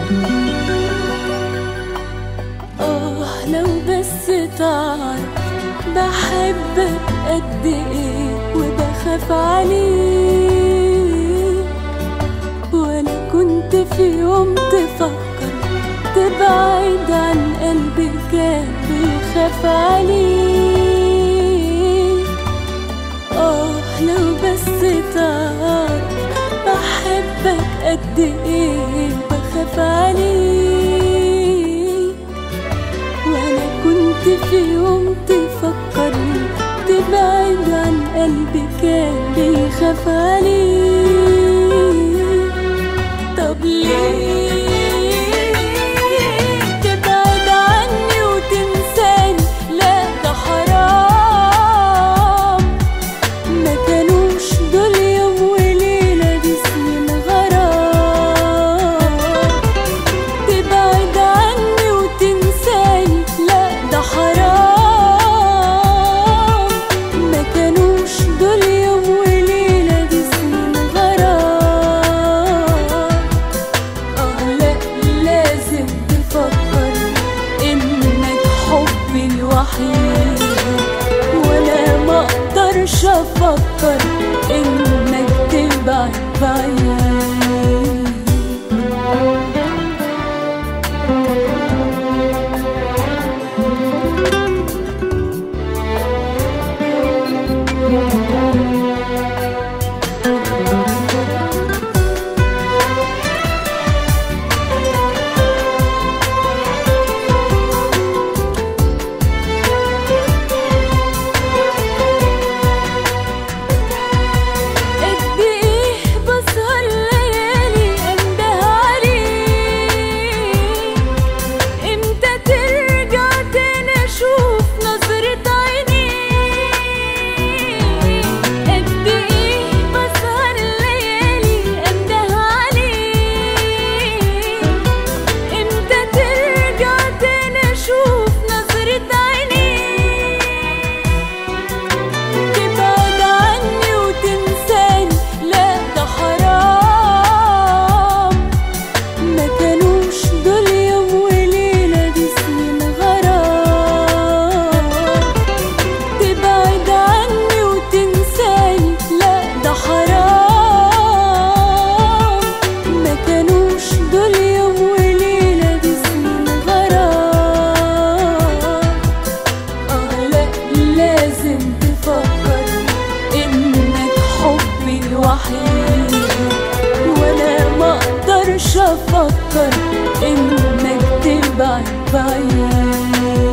آه لو بس تعرف بحبك قد ايه وبخاف عليك ولا كنت في يوم تفكر تبعد عن قلبي كان بيخاف عليك آه لو بس تعرف بحبك قد ايه بخاف عليك ولا كنت في يوم تفكر تبعد عن قلبي كان بيخاف عليك طب ليه تبعد عني وتنساني لا ده حرام ما كانوش دول يوم وليلة دي سنين غرام تبعد عني وتنساني لا ده حرام ما كانوش دول يوم وليلة دي سنين غرام اه لا لازم تفكر انك حبي الوحيد وانا ما اقدرش افكر انك تبعد بعيد قد ايه بسهر ليالي انده عليك امتى ترجع تاني اشوف نظرة عينيك قد ايه بسهر ليالي انده عليك امتى ترجع تاني اشوف نظرة عينيك تبعد عني وتنساني لا ده حرام ما كانوش دول يوم وليلة دي سنين غرام تبعد عني وتنساني لا ده حرام ما كانوش دول يوم وليلة دي سنين غرام اه لا لازم تفكر انك حبي الوحيد وانا ما اقدرش افكر انك تبعد بعيد